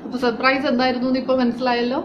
അപ്പൊ സർപ്രൈസ് എന്തായിരുന്നു എന്ന് ഇപ്പൊ മനസ്സിലായല്ലോ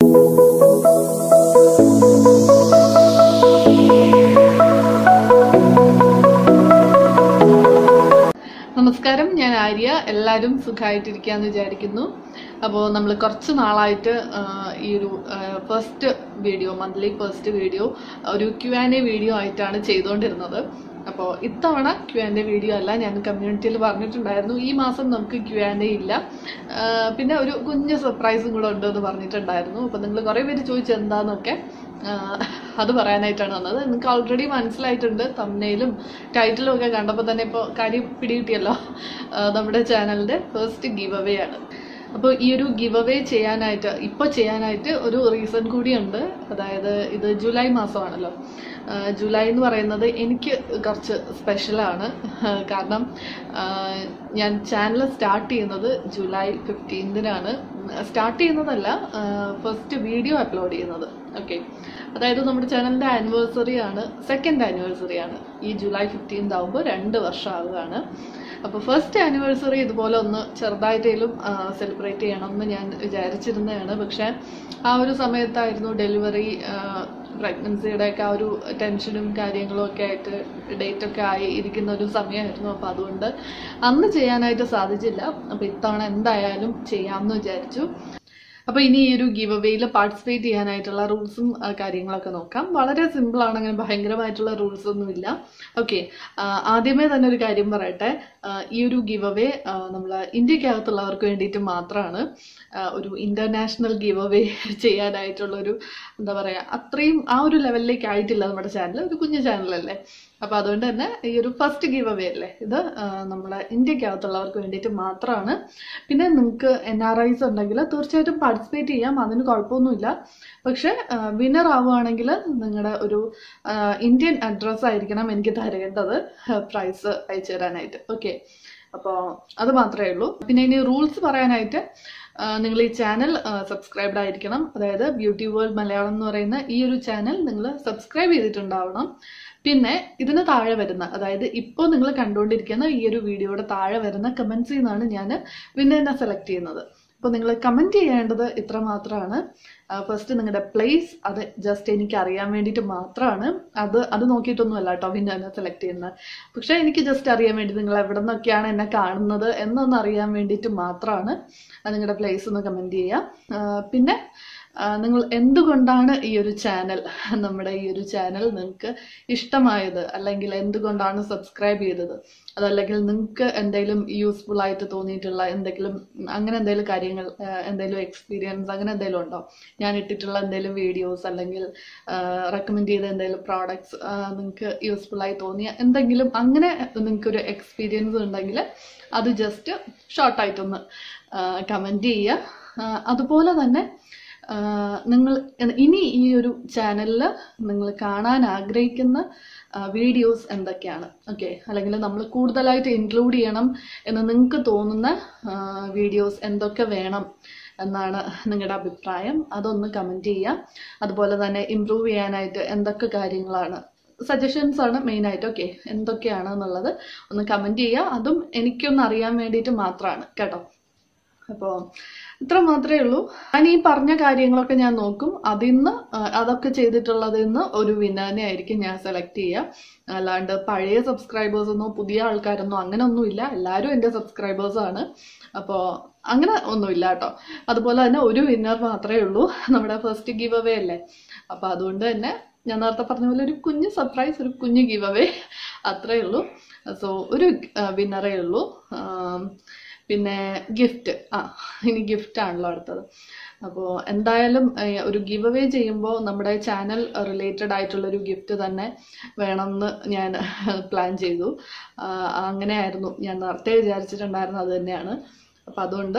നമസ്കാരം ഞാൻ ആര്യ എല്ലാവരും സുഖമായിട്ടിരിക്കാന്ന് വിചാരിക്കുന്നു അപ്പോൾ നമ്മൾ കുറച്ച് നാളായിട്ട് ആ, ഈ ഒരു first video monthly first video ഒരു ക്യു ആൻഡ് എ വീഡിയോ ആയിട്ടാണ് ചെയ്തുകൊണ്ടിരുന്നത് അപ്പോൾ ഇത്തവണ ക്യു ആൻഡ് എ വീഡിയോ അല്ല ഞാൻ കമ്മ്യൂണിറ്റിയിൽ പറഞ്ഞിട്ടുണ്ടായിരുന്നു ഈ മാസം നമുക്ക് ക്യു ആൻഡ് എ ഇല്ല ആ, പിന്നെ ഒരു കുഞ്ഞ് സർപ്രൈസും കൂടെ ഉണ്ട് എന്ന് പറഞ്ഞിട്ടുണ്ടായിരുന്നു അപ്പോൾ നിങ്ങൾ കുറേ പേര് ചോദിച്ചു എന്താന്നൊക്കെ ആ, അത് പറയാനായിട്ടാണ് വന്നത് നിങ്ങൾക്ക് ഓൾറെഡി മനസ്സിലായിട്ടുണ്ട് തമ്മനയിലും ടൈറ്റിലും ഒക്കെ കണ്ടപ്പോൾ തന്നെ ഇപ്പോൾ കാര്യം പിടികിട്ടിയല്ലോ ആ, നമ്മുടെ ചാനലിൻ്റെ ഫസ്റ്റ് ഗീവ് അവേ ആണ് അപ്പോൾ ഈ ഒരു ഗിവ് അവേ ചെയ്യാനായിട്ട് ഇപ്പോൾ ചെയ്യാനായിട്ട് ഒരു റീസൺ കൂടിയുണ്ട് അതായത് ഇത് ജൂലൈ മാസമാണല്ലോ ആ, ജൂലൈ എന്ന് പറയുന്നത് എനിക്ക് കുറച്ച് സ്പെഷ്യലാണ് കാരണം ആ, ഞാൻ ചാനൽ സ്റ്റാർട്ട് ചെയ്യുന്നത് ജൂലൈ ഫിഫ്റ്റീൻതിനാണ് സ്റ്റാർട്ട് ചെയ്യുന്നതല്ല ഫസ്റ്റ് വീഡിയോ അപ്ലോഡ് ചെയ്യുന്നത് ഓക്കെ അതായത് നമ്മുടെ ചാനലിൻ്റെ ആനിവേഴ്സറി ആണ് സെക്കൻഡ് ആനിവേഴ്സറി ആണ് ഈ ജൂലൈ ഫിഫ്റ്റീൻത് ആകുമ്പോൾ രണ്ട് വർഷമാവുകയാണ് അപ്പോൾ ഫസ്റ്റ് ആനിവേഴ്സറി ഇതുപോലെ ഒന്ന് ചെറുതായിട്ടേലും സെലിബ്രേറ്റ് ചെയ്യണം എന്ന് ഞാൻ വിചാരിച്ചിരുന്നതാണ് പക്ഷേ ആ ഒരു സമയത്തായിരുന്നു ഡെലിവറി പ്രഗ്നൻസിയുടെ ഒക്കെ ആ ഒരു ടെൻഷനും കാര്യങ്ങളും ഒക്കെ ആയിട്ട് ഡേറ്റ് ഒക്കെ ആയി ഇരിക്കുന്ന ഒരു സമയമായിരുന്നു അപ്പോൾ അതുകൊണ്ട് അന്ന് ചെയ്യാനായിട്ട് സാധിച്ചില്ല അപ്പോൾ ഇത്തവണ എന്തായാലും ചെയ്യാമെന്ന് വിചാരിച്ചു അപ്പോൾ ഇനി ഈ ഒരു ഗിവ് അവേയിൽ പാർട്ടിസിപ്പേറ്റ് ചെയ്യാനായിട്ടുള്ള റൂൾസും കാര്യങ്ങളൊക്കെ നോക്കാം വളരെ സിമ്പിളാണ് അങ്ങനെ ഭയങ്കരമായിട്ടുള്ള റൂൾസ് ഒന്നുമില്ല ഓക്കെ ആദ്യമേ തന്നെ ഒരു കാര്യം പറയട്ടെ ആ, ഈ ഒരു ഗിവ് അവേ നമ്മൾ ഇന്ത്യക്കകത്തുള്ളവർക്ക് വേണ്ടിയിട്ട് മാത്രമാണ് ആ, ഒരു ഇന്റർനാഷണൽ ഗിവ് അവേ ചെയ്യാനായിട്ടുള്ളൊരു എന്താ പറയുക അത്രയും ആ ഒരു ലെവലിലേക്ക് ആയിട്ടില്ല നമ്മുടെ ചാനൽ ഒരു കുഞ്ഞു ചാനലല്ലേ അപ്പോൾ അതുകൊണ്ട് തന്നെ ഈ ഒരു ഫസ്റ്റ് ഗിവ് അവേ അല്ലേ ഇത് ആ, നമ്മുടെ ഇന്ത്യക്കകത്തുള്ളവർക്ക് വേണ്ടിയിട്ട് മാത്രമാണ് പിന്നെ നിങ്ങൾക്ക് എൻ ആർ ഐസ് ഉണ്ടെങ്കിൽ തീർച്ചയായിട്ടും പാർട്ടിസിപ്പേറ്റ് ചെയ്യാം അതിന് കുഴപ്പമൊന്നുമില്ല പക്ഷേ വിന്നർ ആവുകയാണെങ്കിൽ നിങ്ങളുടെ ഒരു ആ, ഇന്ത്യൻ അഡ്രസ്സ് ആയിരിക്കണം എനിക്ക് തരേണ്ടത് പ്രൈസ് അയച്ചു തരാനായിട്ട് ഓക്കെ അപ്പോൾ അത് മാത്രമേ ഉള്ളൂ പിന്നെ ഇനി റൂൾസ് പറയാനായിട്ട് നിങ്ങൾ ഈ ചാനൽ സബ്സ്ക്രൈബ്ഡ് ആയിരിക്കണം അതായത് ബ്യൂട്ടി വേൾഡ് മലയാളം എന്ന് പറയുന്ന ഈ ഒരു ചാനൽ നിങ്ങൾ സബ്സ്ക്രൈബ് ചെയ്തിട്ടുണ്ടാവണം പിന്നെ ഇതിന് താഴെ വരുന്ന അതായത് ഇപ്പോൾ നിങ്ങൾ കണ്ടുകൊണ്ടിരിക്കുന്ന ഈ ഒരു വീഡിയോയുടെ താഴെ വരുന്ന കമൻസിൽ നിന്നാണ് ഞാൻ വിന്നറിനെ സെലക്ട് ചെയ്യുന്നത് അപ്പോൾ നിങ്ങൾ കമൻറ്റ് ചെയ്യേണ്ടത് ഇത്ര മാത്രമാണ് ഫസ്റ്റ് നിങ്ങളുടെ പ്ലേസ് അത് ജസ്റ്റ് എനിക്ക് അറിയാൻ വേണ്ടിയിട്ട് മാത്രമാണ് അത് അത് നോക്കിയിട്ടൊന്നും അല്ല കേട്ടോ വിന്നറിനെ സെലക്ട് ചെയ്യുന്നത് പക്ഷേ എനിക്ക് ജസ്റ്റ് അറിയാൻ വേണ്ടി നിങ്ങൾ എവിടെ നിന്നൊക്കെയാണ് എന്നെ കാണുന്നത് എന്നൊന്ന് അറിയാൻ വേണ്ടിയിട്ട് മാത്രമാണ് നിങ്ങളുടെ പ്ലേസ് ഒന്ന് കമൻറ്റ് ചെയ്യുക ആ, പിന്നെ ആ, നിങ്ങൾ എന്തുകൊണ്ടാണ് ഈ ഒരു ചാനൽ നമ്മുടെ ഈ ഒരു ചാനൽ നിങ്ങൾക്ക് ഇഷ്ടമായത് അല്ലെങ്കിൽ എന്തുകൊണ്ടാണ് സബ്സ്ക്രൈബ് ചെയ്തത് അതല്ലെങ്കിൽ നിങ്ങൾക്ക് എന്തെങ്കിലും യൂസ്ഫുൾ ആയിട്ട് തോന്നിയിട്ടുള്ള എന്തെങ്കിലും അങ്ങനെ എന്തെങ്കിലും കാര്യങ്ങൾ ആ, എന്തെങ്കിലും എക്സ്പീരിയൻസ് അങ്ങനെ എന്തെങ്കിലും ഉണ്ടോ ഞാൻ ഇട്ടിട്ടുള്ള എന്തെങ്കിലും വീഡിയോസ് അല്ലെങ്കിൽ റെക്കമെൻഡ് ചെയ്ത എന്തെങ്കിലും പ്രോഡക്ട്സ് നിങ്ങൾക്ക് യൂസ്ഫുൾ ആയി തോന്നിയ എന്തെങ്കിലും അങ്ങനെ നിങ്ങൾക്കൊരു എക്സ്പീരിയൻസ് ഉണ്ടെങ്കിൽ അത് ജസ്റ്റ് ഷോർട്ടായിട്ടൊന്ന് കമൻറ്റ് ചെയ്യുക ആ, അതുപോലെ തന്നെ ആ, നിങ്ങൾ ഇനി ഈ ഒരു ചാനലിൽ നിങ്ങൾ കാണാൻ ആഗ്രഹിക്കുന്ന വീഡിയോസ് എന്തൊക്കെയാണ് ഓക്കെ അല്ലെങ്കിൽ നമ്മൾ കൂടുതലായിട്ട് ഇൻക്ലൂഡ് ചെയ്യണം എന്ന് നിങ്ങൾക്ക് തോന്നുന്ന വീഡിയോസ് എന്തൊക്കെ വേണം എന്നാണ് നിങ്ങളുടെ അഭിപ്രായം അതൊന്ന് കമൻറ്റ് ചെയ്യുക അതുപോലെ തന്നെ ഇമ്പ്രൂവ് ചെയ്യാനായിട്ട് എന്തൊക്കെ കാര്യങ്ങളാണ് സജഷൻസ് ആണ് മെയിൻ ആയിട്ട് ഓക്കെ എന്തൊക്കെയാണ് എന്നുള്ളത് ഒന്ന് കമൻറ്റ് ചെയ്യുക അതും എനിക്കൊന്ന് അറിയാൻ വേണ്ടിയിട്ട് മാത്രമാണ് കേട്ടോ അപ്പോൾ ഇത്ര മാത്രമേ ഉള്ളൂ ഞാൻ ഈ പറഞ്ഞ കാര്യങ്ങളൊക്കെ ഞാൻ നോക്കും അതിൽ നിന്ന് അതൊക്കെ ചെയ്തിട്ടുള്ളതിൽ നിന്ന് ഒരു വിന്നറിനെ ആയിരിക്കും ഞാൻ സെലക്ട് ചെയ്യുക അല്ലാണ്ട് പഴയ സബ്സ്ക്രൈബേഴ്സ് ഒന്നോ പുതിയ ആൾക്കാരൊന്നോ അങ്ങനെ ഒന്നുമില്ല എല്ലാവരും എൻ്റെ സബ്സ്ക്രൈബേഴ്സ് ആണ് അപ്പോൾ അങ്ങനെ ഒന്നുമില്ല കേട്ടോ അതുപോലെ തന്നെ ഒരു വിന്നർ മാത്രമേ ഉള്ളൂ നമ്മുടെ ഫസ്റ്റ് ഗീവ് അവേ അല്ലേ അപ്പോൾ അതുകൊണ്ട് തന്നെ ഞാൻ നേരത്തെ പറഞ്ഞ പോലെ ഒരു കുഞ്ഞ് സർപ്രൈസ് ഒരു കുഞ്ഞ് ഗീവ് അവേ അത്രേ ഉള്ളൂ സോ ഒരു വിന്നറേ ഉള്ളൂ ആം, പിന്നെ ഗിഫ്റ്റ് ആ ഇനി ഗിഫ്റ്റ് ആണല്ലോ അടുത്തത് അപ്പോൾ എന്തായാലും ഏഹ്, ഒരു ഗിവ് അവേ ചെയ്യുമ്പോൾ നമ്മുടെ ചാനൽ റിലേറ്റഡ് ആയിട്ടുള്ളൊരു ഗിഫ്റ്റ് തന്നെ വേണമെന്ന് ഞാൻ പ്ലാൻ ചെയ്തു ആ, അങ്ങനെയായിരുന്നു ഞാൻ നേരത്തെ വിചാരിച്ചിട്ടുണ്ടായിരുന്നത് അത് തന്നെയാണ് അപ്പം അതുകൊണ്ട്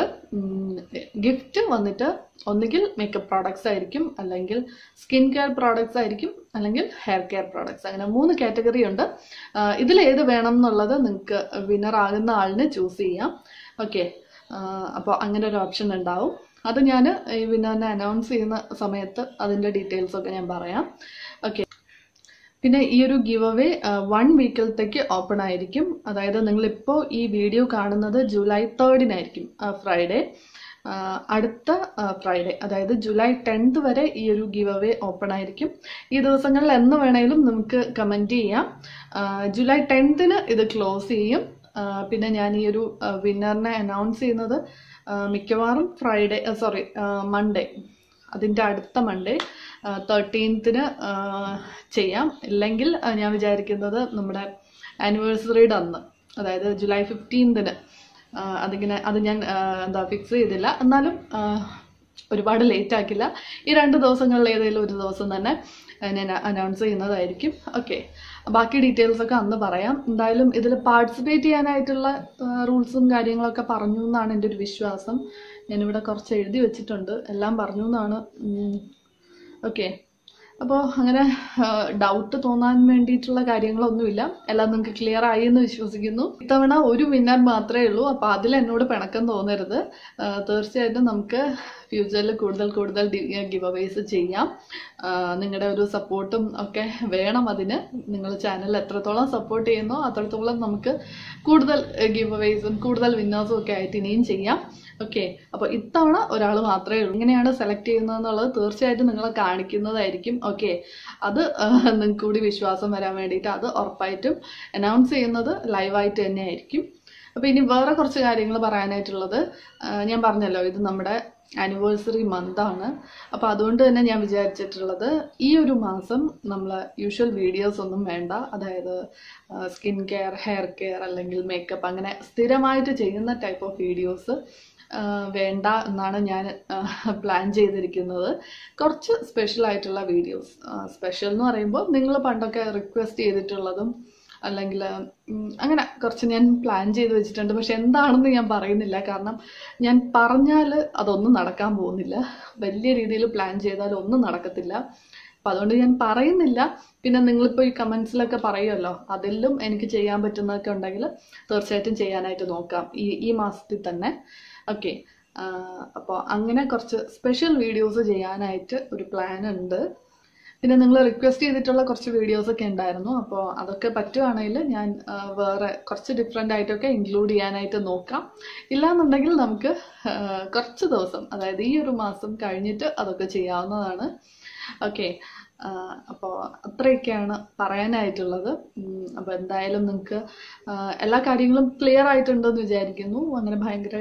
ഗിഫ്റ്റ് വന്നിട്ട് ഒന്നുകിൽ മേക്കപ്പ് പ്രോഡക്ട്സ് ആയിരിക്കും അല്ലെങ്കിൽ സ്കിൻ കെയർ പ്രോഡക്ട്സ് ആയിരിക്കും അല്ലെങ്കിൽ ഹെയർ കെയർ പ്രോഡക്ട്സ് അങ്ങനെ മൂന്ന് കാറ്റഗറി ഉണ്ട് ഇതിൽ ഏത് വേണം എന്നുള്ളത് നിങ്ങൾക്ക് വിന്നർ ആകുന്ന ആളിന് ചൂസ് ചെയ്യാം ഓക്കെ അപ്പോൾ അങ്ങനെ ഒരു ഓപ്ഷൻ ഉണ്ടാവും അത് ഞാൻ ഈ വിന്നറിനെ അനൗൺസ് ചെയ്യുന്ന സമയത്ത് അതിൻ്റെ ഡീറ്റെയിൽസ് ഒക്കെ ഞാൻ പറയാം ഓക്കെ പിന്നെ ഈ ഒരു ഗിവ് അവേ വൺ വീക്കിലത്തേക്ക് ഓപ്പൺ ആയിരിക്കും അതായത് നിങ്ങളിപ്പോൾ ഈ വീഡിയോ കാണുന്നത് ജൂലൈ തേർഡിനായിരിക്കും ഫ്രൈഡേ അടുത്ത ഫ്രൈഡേ അതായത് ജൂലൈ ടെൻത്ത് വരെ ഈ ഒരു ഗിവ് അവേ ഓപ്പൺ ആയിരിക്കും ഈ ദിവസങ്ങളിൽ എന്ന് വേണേലും നമുക്ക് കമൻറ്റ് ചെയ്യാം ആ, ജൂലൈ ടെൻത്തിന് ഇത് ക്ലോസ് ചെയ്യും ആ, പിന്നെ ഞാൻ ഈ ഒരു വിന്നറിനെ അനൗൺസ് ചെയ്യുന്നത് ആ, മിക്കവാറും ഫ്രൈഡേ സോറി മൺഡേ അതിൻ്റെ അടുത്ത മൺഡേ തേർട്ടീൻത്തിന് ചെയ്യാം ഇല്ലെങ്കിൽ ആ, ഞാൻ വിചാരിക്കുന്നത് നമ്മുടെ ആനിവേഴ്സറിയുടെ അന്ന് അതായത് ജൂലൈ ഫിഫ്റ്റീൻത്തിന് അതിങ്ങനെ അത് ഞാൻ ആ, എന്താ ഫിക്സ് ചെയ്തില്ല എന്നാലും ആ, ഒരുപാട് ലേറ്റ് ആക്കില്ല ഈ രണ്ട് ദിവസങ്ങളിൽ ഏതെങ്കിലും ഒരു ദിവസം തന്നെ ആ, ഞാൻ അനൗൺസ് ചെയ്യുന്നതായിരിക്കും ഓക്കെ ബാക്കി ഡീറ്റെയിൽസ് ഒക്കെ അന്ന് പറയാം എന്തായാലും ഇതിൽ പാർട്ടിസിപ്പേറ്റ് ചെയ്യാനായിട്ടുള്ള റൂൾസും കാര്യങ്ങളൊക്കെ പറഞ്ഞു എന്നാണ് എൻ്റെ ഒരു വിശ്വാസം ഞാനിവിടെ കുറച്ച് എഴുതി വെച്ചിട്ടുണ്ട് എല്ലാം പറഞ്ഞു എന്നാണ് ഓക്കെ അപ്പോൾ അങ്ങനെ ഡൗട്ട് തോന്നാൻ വേണ്ടിയിട്ടുള്ള കാര്യങ്ങളൊന്നുമില്ല എല്ലാം നിങ്ങൾക്ക് ക്ലിയർ ആയി എന്ന് വിശ്വസിക്കുന്നു ഇത്തവണ ഒരു വിന്നർ മാത്രമേ ഉള്ളൂ അപ്പോൾ അതിൽ എന്നോട് പിണക്കം തോന്നരുത് ആ, തീർച്ചയായിട്ടും നമുക്ക് ഫ്യൂച്ചറിൽ കൂടുതൽ കൂടുതൽ ഗിവ് അവേസ് ചെയ്യാം നിങ്ങളുടെ ഒരു സപ്പോർട്ടും ഒക്കെ വേണം അതിന് നിങ്ങൾ ചാനൽ എത്രത്തോളം സപ്പോർട്ട് ചെയ്യുന്നോ അത്രത്തോളം നമുക്ക് കൂടുതൽ ഗിവ് അവേസും കൂടുതൽ വിന്നേഴ്സും ഒക്കെ ആയിട്ട് ഇനിയും ചെയ്യാം ഓക്കെ അപ്പോൾ ഇത്തവണ ഒരാൾ മാത്രമേ ഉള്ളൂ ഇങ്ങനെയാണ് സെലക്ട് ചെയ്യുന്നതെന്നുള്ളത് തീർച്ചയായിട്ടും നിങ്ങളെ കാണിക്കുന്നതായിരിക്കും ഓക്കെ അത് നിങ്ങൾക്ക് കൂടി വിശ്വാസം വരാൻ വേണ്ടിയിട്ട് അത് ഉറപ്പായിട്ടും അനൗൺസ് ചെയ്യുന്നത് ലൈവായിട്ട് തന്നെ ആയിരിക്കും അപ്പോൾ ഇനി വേറെ കുറച്ച് കാര്യങ്ങൾ പറയാനായിട്ടുള്ളത് ആ, ഞാൻ പറഞ്ഞല്ലോ ഇത് നമ്മുടെ ആനിവേഴ്സറി മന്താണ് അപ്പോൾ അതുകൊണ്ട് തന്നെ ഞാൻ വിചാരിച്ചിട്ടുള്ളത് ഈ ഒരു മാസം നമ്മൾ യൂഷ്വൽ വീഡിയോസ് ഒന്നും വേണ്ട അതായത് സ്കിൻ കെയർ ഹെയർ കെയർ അല്ലെങ്കിൽ മേക്കപ്പ് അങ്ങനെ സ്ഥിരമായിട്ട് ചെയ്യുന്ന ടൈപ്പ് ഓഫ് വീഡിയോസ് വേണ്ട എന്നാണ് ഞാൻ പ്ലാൻ ചെയ്തിരിക്കുന്നത് കുറച്ച് സ്പെഷ്യൽ ആയിട്ടുള്ള വീഡിയോസ് സ്പെഷ്യൽ എന്ന് പറയുമ്പോൾ നിങ്ങൾ പണ്ടൊക്കെ റിക്വസ്റ്റ് ചെയ്തിട്ടുള്ളതും അല്ലെങ്കിൽ ഉം, അങ്ങനെ കുറച്ച് ഞാൻ പ്ലാൻ ചെയ്ത് വെച്ചിട്ടുണ്ട് പക്ഷെ എന്താണെന്ന് ഞാൻ പറയുന്നില്ല കാരണം ഞാൻ പറഞ്ഞാൽ അതൊന്നും നടക്കാൻ പോകുന്നില്ല വലിയ രീതിയിൽ പ്ലാൻ ചെയ്താൽ ഒന്നും നടക്കത്തില്ല അപ്പം അതുകൊണ്ട് ഞാൻ പറയുന്നില്ല പിന്നെ നിങ്ങളിപ്പോൾ ഈ കമൻസിലൊക്കെ പറയുമല്ലോ അതിലും എനിക്ക് ചെയ്യാൻ പറ്റുന്നതൊക്കെ ഉണ്ടെങ്കിൽ തീർച്ചയായിട്ടും ചെയ്യാനായിട്ട് നോക്കാം ഈ ഈ മാസത്തിൽ തന്നെ ഓക്കെ അപ്പോൾ അങ്ങനെ കുറച്ച് സ്പെഷ്യൽ വീഡിയോസ് ചെയ്യാനായിട്ട് ഒരു പ്ലാൻ ഉണ്ട് പിന്നെ നിങ്ങൾ റിക്വസ്റ്റ് ചെയ്തിട്ടുള്ള കുറച്ച് വീഡിയോസ് ഒക്കെ ഉണ്ടായിരുന്നു അപ്പോൾ അതൊക്കെ പറ്റുവാണെങ്കിൽ ഞാൻ ആ, വേറെ കുറച്ച് ഡിഫറെൻ്റ് ആയിട്ടൊക്കെ ഇൻക്ലൂഡ് ചെയ്യാനായിട്ട് നോക്കാം ഇല്ലാന്നുണ്ടെങ്കിൽ നമുക്ക് ആ, കുറച്ച് ദിവസം അതായത് ഈ ഒരു മാസം കഴിഞ്ഞിട്ട് അതൊക്കെ ചെയ്യാവുന്നതാണ് ഓക്കെ അപ്പോൾ അത്രയൊക്കെയാണ് പറയാനായിട്ടുള്ളത് അപ്പോൾ എന്തായാലും നിങ്ങൾക്ക് എല്ലാ കാര്യങ്ങളും ക്ലിയർ ആയിട്ടുണ്ടെന്ന് വിചാരിക്കുന്നു അങ്ങനെ ഭയങ്കര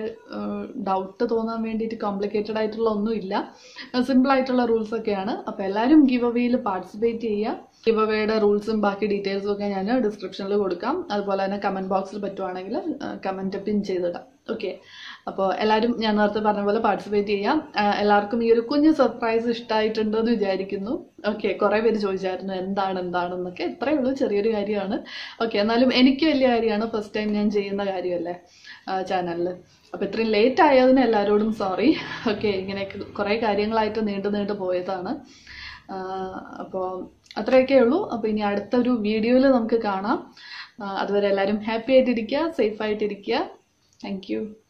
ഡൗട്ട് തോന്നാൻ വേണ്ടിയിട്ട് കോംപ്ലിക്കേറ്റഡ് ആയിട്ടുള്ള ഒന്നുമില്ല സിമ്പിൾ ആയിട്ടുള്ള റൂൾസ് ഒക്കെയാണ് അപ്പോൾ എല്ലാവരും ഗിവ് അവേയിൽ പാർട്ടിസിപ്പേറ്റ് ചെയ്യുക ഗിവ് അവേയുടെ റൂൾസും ബാക്കി ഡീറ്റെയിൽസും ഒക്കെ ഞാൻ ഡിസ്ക്രിപ്ഷനിൽ കൊടുക്കാം അതുപോലെ തന്നെ കമൻറ്റ് ബോക്സിൽ പറ്റുവാണെങ്കിൽ കമൻറ്റ് പിൻ ചെയ്തിടാം ഓക്കെ അപ്പോൾ എല്ലാവരും ഞാൻ നേരത്തെ പറഞ്ഞ പോലെ പാർട്ടിസിപ്പേറ്റ് ചെയ്യാം ആ, എല്ലാവർക്കും ഈ ഒരു കുഞ്ഞു സർപ്രൈസ് ഇഷ്ടമായിട്ടുണ്ടെന്ന് വിചാരിക്കുന്നു ഓക്കെ കുറേ പേര് ചോദിച്ചായിരുന്നു എന്താണ് എന്താണെന്നൊക്കെ ഇത്രയേ ഉള്ളൂ ചെറിയൊരു കാര്യമാണ് ഓക്കെ എന്നാലും എനിക്ക് വലിയ കാര്യമാണ് ഫസ്റ്റ് ടൈം ഞാൻ ചെയ്യുന്ന കാര്യമല്ലേ ചാനലിൽ അപ്പോൾ ഇത്രയും ലേറ്റ് ആയതിന് എല്ലാവരോടും സോറി ഓക്കെ ഇങ്ങനെയൊക്കെ കുറേ കാര്യങ്ങളായിട്ട് നീണ്ടു നീണ്ടു പോയതാണ് അപ്പോൾ അത്രയൊക്കെ ഉള്ളൂ അപ്പോൾ ഇനി അടുത്തൊരു വീഡിയോയിൽ നമുക്ക് കാണാം ആ, അതുവരെ എല്ലാവരും ഹാപ്പി ആയിട്ടിരിക്കുക സേഫ് ആയിട്ടിരിക്കുക താങ്ക് യു